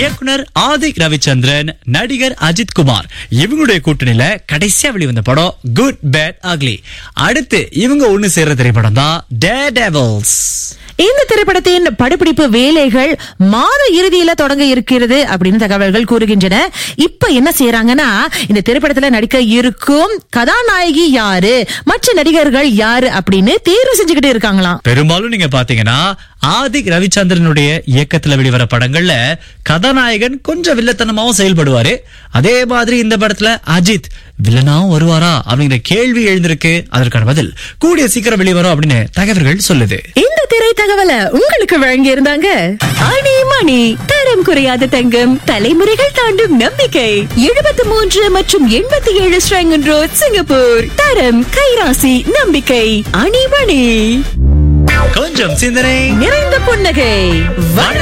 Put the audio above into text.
இயக்குனர் ஆதிக் ரவிச்சந்திரன் நடிகர் அஜித் குமார் இவங்களுடைய கூட்டணியில கடைசியா வெளிவந்த படம் குட் பேட் அக்லி அடுத்து இவங்க ஒண்ணு சேர்ற திரைப்படம் தான் டே டெவல்ஸ் இந்த திரைப்படத்தின் படப்பிடிப்பு வேலைகள் மாத இறுதியில தொடங்க இருக்கிறது அப்படின்னு தகவல்கள் கூறுகின்றன இப்ப என்ன செய்யறாங்கன்னா இந்த திரைப்படத்துல நடிக்க இருக்கும் கதாநாயகி யாரு மற்ற நடிகர்கள் யாரு அப்படின்னு தேர்வு செஞ்சுக்கிட்டு இருக்காங்களாம் பெரும்பாலும் நீங்க பாத்தீங்கன்னா ஆதிக் ரவிச்சந்திரனுடைய இயக்கத்துல வெளிவர படங்கள்ல கதாநாயகன் கொஞ்சம் வில்லத்தனமாவும் செயல்படுவாரு அதே மாதிரி இந்த படத்துல அஜித் வில்லனாவும் வருவாரா அப்படிங்கிற கேள்வி எழுந்திருக்கு அதற்கான பதில் கூடிய சீக்கிரம் வெளிவரும் அப்படின்னு தகவல்கள் சொல்லுது இந்த திரை தகவலை உங்களுக்கு வழங்கி இருந்தாங்க ஆணி மணி தரம் குறையாத தங்கம் தலைமுறைகள் தாண்டும் நம்பிக்கை எழுபத்தி மூன்று மற்றும் எண்பத்தி ஏழு ஸ்ரங்கன் ரோட் சிங்கப்பூர் தரம் கைராசி நம்பிக்கை அணிமணி கொஞ்சம் சிந்தனை நிறைந்த புன்னகை